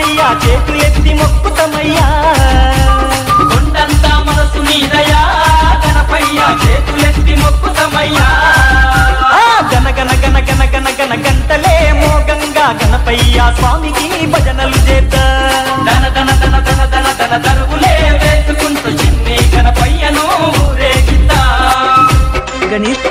గణపయ్య చేతులెత్తి మొక్కుతమయ్యా కొండంతా మనసు నీదయా గణపయ్య చేతులెత్తి మొక్కుతమయ్యా ఆ గన గన గన గన గన గన గంటలే మోగంగా గణపయ్య స్వామికి భజనలు చేద్దాం దన దన దన దన దన దన దరువులే వేసుకుంటూ చిన్ని గణపయ్యను ఊరేగిద్దా గణేష్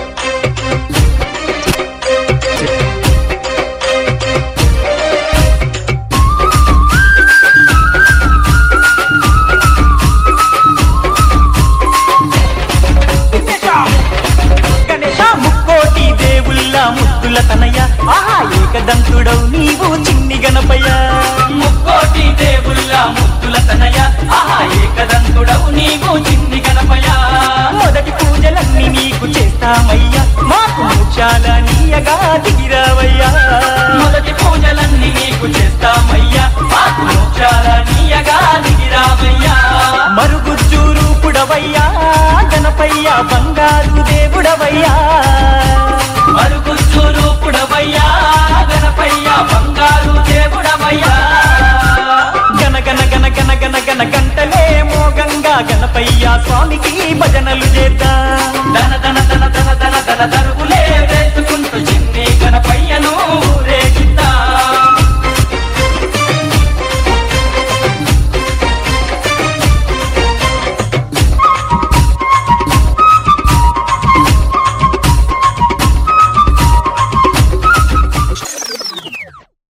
గణేశ ముక్కోటి దేవుళ్ళ ముద్దుల తనయ ఆహా ఏకదంతుడవు నీవు చిన్ని గణపయ్య ముక్కోటి దేవుళ్ళ ముద్దుల తనయ ఆహా ఏకదంతుడవు నీవు చిన్ని గణపయ్య మొదటి పూజలన్నీ నీకు చేస్తామయ్యా మాకు ముత్యాల నీయగా దిగిరావయ్యా మొదటి పూజలన్నీ నీకు చేస్తామయ్యా మాకు మోక్షాల నీయగా దిగిరామయ్యా మరుగుజ్జు రూపుడవయ్యా గణపయ్య బంగారు దేవుడవయ్యా మరుగుజ్జు రూపుడవయ్యా గణపయ్య బంగారు దేవుడవయ్యా గన గన గన గన గన గన గంటలే మోగంగా గణపయ్య స్వామికి భజనలు చేద్దాం దన దన దన దన దన దన దరువులే వేసుకుంటూ చిన్ని గణపయ్యను